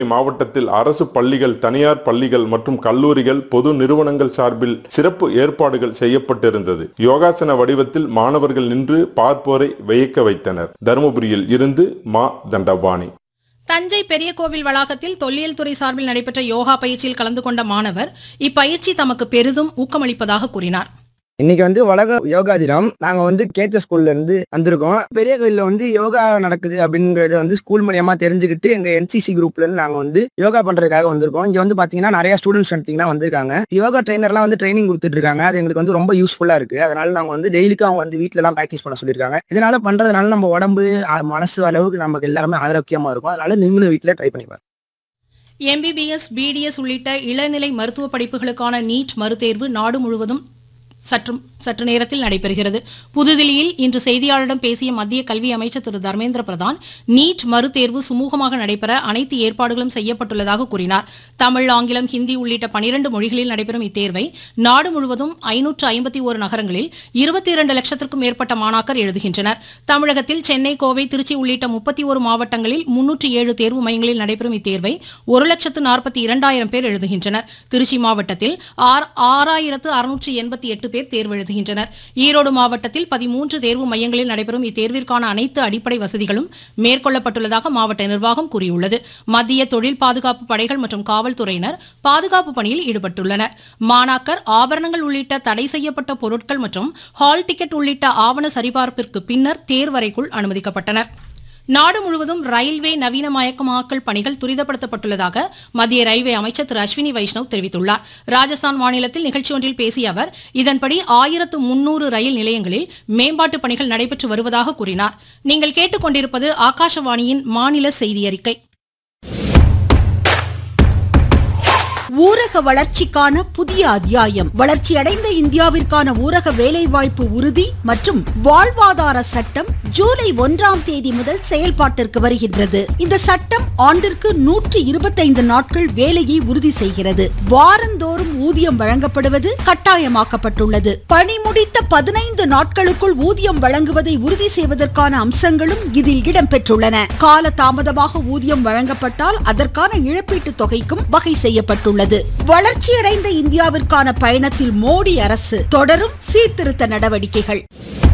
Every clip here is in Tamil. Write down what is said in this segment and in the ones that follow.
மாவட்டத்தில் அரசு பள்ளிகள் தனியார் பள்ளிகள் மற்றும் கல்லூரிகள் பொது நிறுவனங்கள் சார்பில் சிறப்பு ஏற்பாடுகள் செய்யப்பட்டிருந்தது யோகாசன வடிவத்தில் மாணவர்கள் நின்று பார்ப்போரை வியக்க வைத்தனர் தருமபுரியில் இருந்து மா தண்டபாணி தஞ்சை பெரிய கோவில் வளாகத்தில் தொல்லியல் துறை சார்பில் நடைபெற்ற யோகா பயிற்சியில் கலந்து கொண்ட மாணவர் இப்பயிற்சி தமக்கு பெரிதும் ஊக்கமளிப்பதாக கூறினார் இன்னைக்கு வந்து உலக யோகா தினம் நாங்க வந்து கேச்ச ஸ்கூல்ல இருந்து வந்திருக்கோம் பெரிய கோயில்ல வந்து யோகா நடக்குது அப்படிங்கறத வந்து ஸ்கூல் மூலியமா தெரிஞ்சுக்கிட்டு எங்க என்சிசி குரூப்ல இருந்து நாங்க வந்து யோகா பண்றதுக்காக வந்திருக்கோம் இங்க வந்து பாத்தீங்கன்னா நிறைய ஸ்டூடெண்ட்ஸ் எடுத்தீங்கன்னா வந்திருக்காங்க யோகா ட்ரைனர்லாம் வந்து ட்ரைனிங் கொடுத்துட்டு இருக்காங்க அது எங்களுக்கு வந்து ரொம்ப யூஸ்ஃபுல்லா இருக்கு அதனால நாங்க வந்து டெய்லிக்கும் அவங்க வந்து வீட்ல எல்லாம் ப்ராக்டிஸ் பண்ண சொல்லியிருக்காங்க இதனால பண்றதுனால நம்ம உடம்பு அஹ், மனசு அளவுக்கு நமக்கு எல்லாருமே ஆரோக்கியமா இருக்கும் அதனால நீங்களும் வீட்ல ட்ரை பண்ணி பாருங்க எம்பிபிஎஸ் பிடிஎஸ் உள்ளிட்ட இளநிலை மருத்துவ படிப்புகளுக்கான நீட் மறுதேர்வு நாடு முழுவதும் சற்று சற்று நேரத்தில் நடைபெறுகிறது புதுதில்லியில் இன்று செய்தியாளரிடம் பேசிய மத்திய கல்வி அமைச்சர் திரு தர்மேந்திர பிரதான் நீட் மறுதேர்வு சுமூகமாக நடைபெற அனைத்து ஏற்பாடுகளும் செய்யப்பட்டுள்ளதாக கூறினார் தமிழ் ஆங்கிலம் ஹிந்தி உள்ளிட்ட பனிரண்டு மொழிகளில் நடைபெறும் இத்தேர்வை நாடு முழுவதும் ஐநூற்று ஐம்பத்தி ஒரு நகரங்களில் இருபத்தி இரண்டு லட்சத்திற்கும் மேற்பட்ட மாணாக்கர் எழுதுகின்றனர் தமிழகத்தில் சென்னை கோவை திருச்சி உள்ளிட்ட முப்பத்தி ஒரு மாவட்டங்களில் முன்னூற்றி ஏழு தேர்வு மையங்களில் நடைபெறும் இத்தேர்வை ஒரு லட்சத்து நாற்பத்தி இரண்டாயிரம் பேர் எழுதுகின்றனர் திருச்சி மாவட்டத்தில் ஆர்- ஆறாயிரத்து அறுநூற்று எண்பத்தி எட்டு பேர் தேர்வு எழுதுகின்றனர் ஈரோடு மாவட்டத்தில் பதிமூன்று தேர்வு மையங்களில் நடைபெறும் இத்தேர்விற்கான அனைத்து அடிப்படை வசதிகளும் மேற்கொள்ளப்பட்டுள்ளதாக மாவட்ட நிர்வாகம் கூறியுள்ளது மத்திய தொழில் பாதுகாப்பு படைகள் மற்றும் காவல்துறையினர் பாதுகாப்பு பணியில் ஈடுபட்டுள்ளனர் மாணாக்கர் ஆபரணங்கள் உள்ளிட்ட தடை செய்யப்பட்ட பொருட்கள் மற்றும் ஹால் டிக்கெட் உள்ளிட்ட ஆவண சரிபார்ப்பிற்கு பின்னர் தேர்வறைக்குள் அனுமதிக்கப்பட்டனர் நாடு முழுவதும் ரயில்வே நவீனமயமாக்கல் பணிகள் துரிதப்படுத்தப்பட்டுள்ளதாக மத்திய ரயில்வே அமைச்சர் திரு அஸ்வினி வைஷ்ணவ் தெரிவித்துள்ளார் ராஜஸ்தான் மாநிலத்தில் நிகழ்ச்சி ஒன்றில் பேசிய அவர் இதன்படி ஆயிரத்து முன்னூறு ரயில் நிலையங்களில் மேம்பாட்டு பணிகள் நடைபெற்று வருவதாக கூறினார் நீங்கள் கேட்டுக்கொண்டிருப்பது ஆகாஷவாணியின் மாநில செய்தி அறிக்கை ஊரக வளர்ச்சிக்கான புதிய அத்தியாயம் வளர்ச்சியடைந்த இந்தியாவிற்கான ஊரக வேலைவாய்ப்பு உறுதி மற்றும் வாழ்வாதார சட்டம் ஜூலை ஒன்றாம் தேதி முதல் செயல்பாட்டிற்கு வருகின்றது இந்த சட்டம் ஆண்டிற்கு நூற்று இருபத்தைந்து நாட்கள் வேலையை உறுதி செய்கிறது வாரந்தோறும் ஊதியம் வழங்கப்படுவது கட்டாயமாக்கப்பட்டுள்ளது பணி முடித்த பதினைந்து நாட்களுக்குள் ஊதியம் வழங்குவதை உறுதி செய்வதற்கான அம்சங்களும் இதில் இடம்பெற்றுள்ளன கால தாமதமாக ஊதியம் வழங்கப்பட்டால் அதற்கான இழப்பீட்டுத் தொகைக்கும் வகை செய்யப்பட்டுள்ளது வளர்ச்சியடைந்த இந்தியாவிற்கான பயணத்தில் மோடி அரசு தொடரும் சீர்திருத்த நடவடிக்கைகள்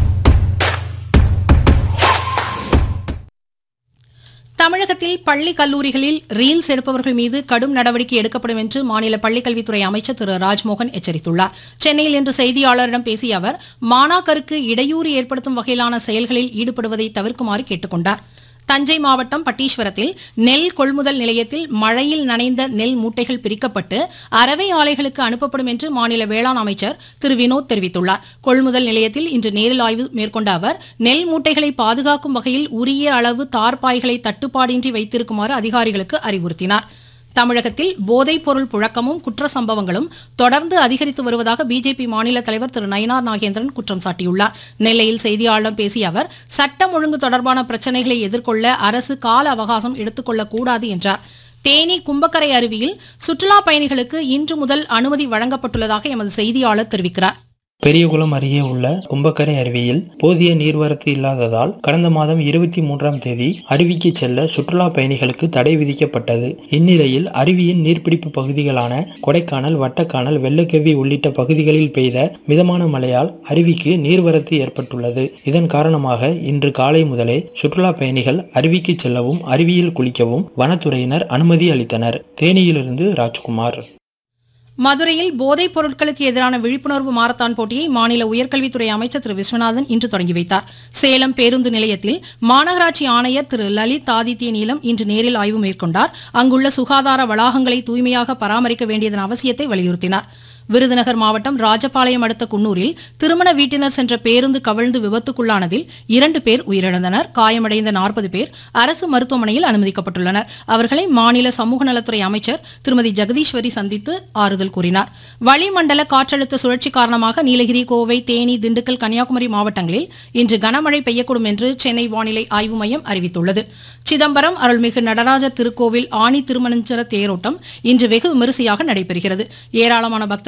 தமிழகத்தில் பள்ளி கல்லூரிகளில் ரீல்ஸ் எடுப்பவர்கள் மீது கடும் நடவடிக்கை எடுக்கப்படும் என்று மாநில பள்ளிக்கல்வித்துறை அமைச்சர் திரு ராஜ்மோகன் எச்சரித்துள்ளார் சென்னையில் இன்று செய்தியாளரிடம் பேசிய அவர் மாணாக்கருக்கு இடையூறு ஏற்படுத்தும் வகையிலான செயல்களில் ஈடுபடுவதை தவிர்க்குமாறு கேட்டுக்கொண்டார் தஞ்சை மாவட்டம் பட்டீஸ்வரத்தில் நெல் கொள்முதல் நிலையத்தில் மழையில் நனைந்த நெல் மூட்டைகள் பிரிக்கப்பட்டு அரவை ஆலைகளுக்கு அனுப்பப்படும் என்று மாநில வேளாண் அமைச்சர் திரு வினோத் தெரிவித்துள்ளார் கொள்முதல் நிலையத்தில் இன்று நேரில் ஆய்வு மேற்கொண்ட அவர் நெல் மூட்டைகளை பாதுகாக்கும் வகையில் உரிய அளவு தார்பாய்களை தட்டுப்பாடின்றி வைத்திருக்குமாறு அதிகாரிகளுக்கு அறிவுறுத்தினார் தமிழகத்தில் போதைப் பொருள் புழக்கமும் குற்ற சம்பவங்களும் தொடர்ந்து அதிகரித்து வருவதாக பிஜேபி மாநில தலைவர் திரு நயினார் நாகேந்திரன் குற்றம் சாட்டியுள்ளார் நெல்லையில் செய்தியாளர்களிடம் பேசிய அவர் சட்டம் ஒழுங்கு தொடர்பான பிரச்சனைகளை எதிர்கொள்ள அரசு கால அவகாசம் எடுத்துக்கொள்ளக் கூடாது என்றார் தேனி கும்பக்கரை அருவியில் சுற்றுலா பயணிகளுக்கு இன்று முதல் அனுமதி வழங்கப்பட்டுள்ளதாக எமது செய்தியாளர் தெரிவிக்கிறார் பெரியகுளம் அருகே உள்ள கும்பக்கரை அருவியில் போதிய நீர்வரத்து இல்லாததால் கடந்த மாதம் இருபத்தி மூன்றாம் தேதி அருவிக்கு செல்ல சுற்றுலா பயணிகளுக்கு தடை விதிக்கப்பட்டது இந்நிலையில் அருவியின் நீர்பிடிப்பு பகுதிகளான கொடைக்கானல் வட்டக்கானல் வெள்ளக்கவி உள்ளிட்ட பகுதிகளில் பெய்த மிதமான மழையால் அருவிக்கு நீர்வரத்து ஏற்பட்டுள்ளது இதன் காரணமாக இன்று காலை முதலே சுற்றுலா பயணிகள் அருவிக்கு செல்லவும் அருவியில் குளிக்கவும் வனத்துறையினர் அனுமதி அளித்தனர் தேனியிலிருந்து ராஜ்குமார் மதுரையில் போதைப் பொருட்களுக்கு எதிரான விழிப்புணர்வு மாரத்தான் போட்டியை மாநில உயர்கல்வித்துறை அமைச்சர் திரு விஸ்வநாதன் இன்று தொடங்கி வைத்தார் சேலம் பேருந்து நிலையத்தில் மாநகராட்சி ஆணையர் திரு லலித் ஆதித்ய நீலம் இன்று நேரில் ஆய்வு மேற்கொண்டார் அங்குள்ள சுகாதார வளாகங்களை தூய்மையாக பராமரிக்க வேண்டியதன் அவசியத்தை வலியுறுத்தினார் விருதுநகர் மாவட்டம் ராஜபாளையம் அடுத்த குன்னூரில் திருமண வீட்டினர் சென்ற பேருந்து கவிழ்ந்து விபத்துக்குள்ளானதில் இரண்டு பேர் உயிரிழந்தனர் காயமடைந்த நாற்பது பேர் அரசு மருத்துவமனையில் அனுமதிக்கப்பட்டுள்ளனர் அவர்களை மாநில சமூக நலத்துறை அமைச்சர் திருமதி ஜெகதீஸ்வரி சந்தித்து ஆறுதல் கூறினார் வளிமண்டல காற்றழுத்த சுழற்சி காரணமாக நீலகிரி கோவை தேனி திண்டுக்கல் கன்னியாகுமரி மாவட்டங்களில் இன்று கனமழை பெய்யக்கூடும் என்று சென்னை வானிலை ஆய்வு மையம் அறிவித்துள்ளது சிதம்பரம் அருள்மிகு நடராஜர் திருக்கோவில் ஆணி திருமணஞ்சர தேரோட்டம் இன்று வெகு விமரிசையாக நடைபெறுகிறது ஏராளமான பக்தர்கள்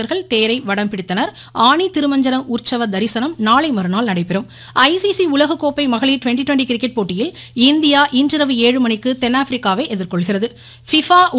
வீரர்கள் தேரை வடம் பிடித்தனர் ஆணி திருமஞ்சன உற்சவ தரிசனம் நாளை மறுநாள் நடைபெறும் ஐசிசி உலகக்கோப்பை மகளிர் டுவெண்டி டுவெண்டி கிரிக்கெட் போட்டியில் இந்தியா இன்றிரவு ஏழு மணிக்கு தென்னாப்பிரிக்காவை எதிர்கொள்கிறது ஃபிஃபா